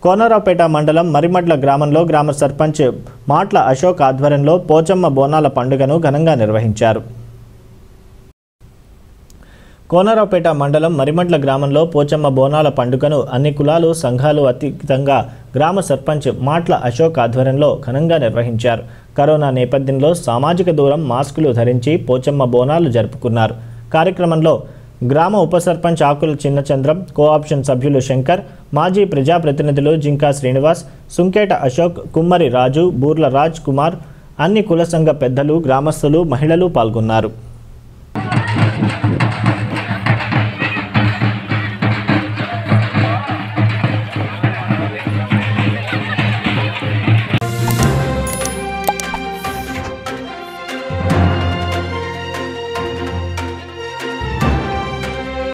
కోనరావుపేట మండలం మరిమడ్ల గ్రామంలో గ్రామ సర్పంచ్ మాట్ల అశోక్ ఆధ్వర్యంలో పోచమ్మ బోనాల పండుగను ఘనంగా నిర్వహించారు కోనరావుపేట మండలం మరిమడ్ల గ్రామంలో పోచమ్మ బోనాల పండుగను అన్ని కులాలు సంఘాలు అతీతంగా గ్రామ సర్పంచ్ మాట్ల అశోక్ ఆధ్వర్యంలో ఘనంగా నిర్వహించారు కరోనా నేపథ్యంలో సామాజిక దూరం మాస్కులు ధరించి పోచమ్మ బోనాలు జరుపుకున్నారు కార్యక్రమంలో గ్రామ ఉప సర్పంచ్ ఆకుల చిన్నచంద్రం కోఆప్షన్ సభ్యులు శంకర్ మాజీ ప్రజాప్రతినిధులు జింకా శ్రీనివాస్ సుంకేట అశోక్ కుమ్మరి రాజు బూర్ల రాజ్ కుమార్ అన్ని కుల సంఘ పెద్దలు గ్రామస్తులు మహిళలు పాల్గొన్నారు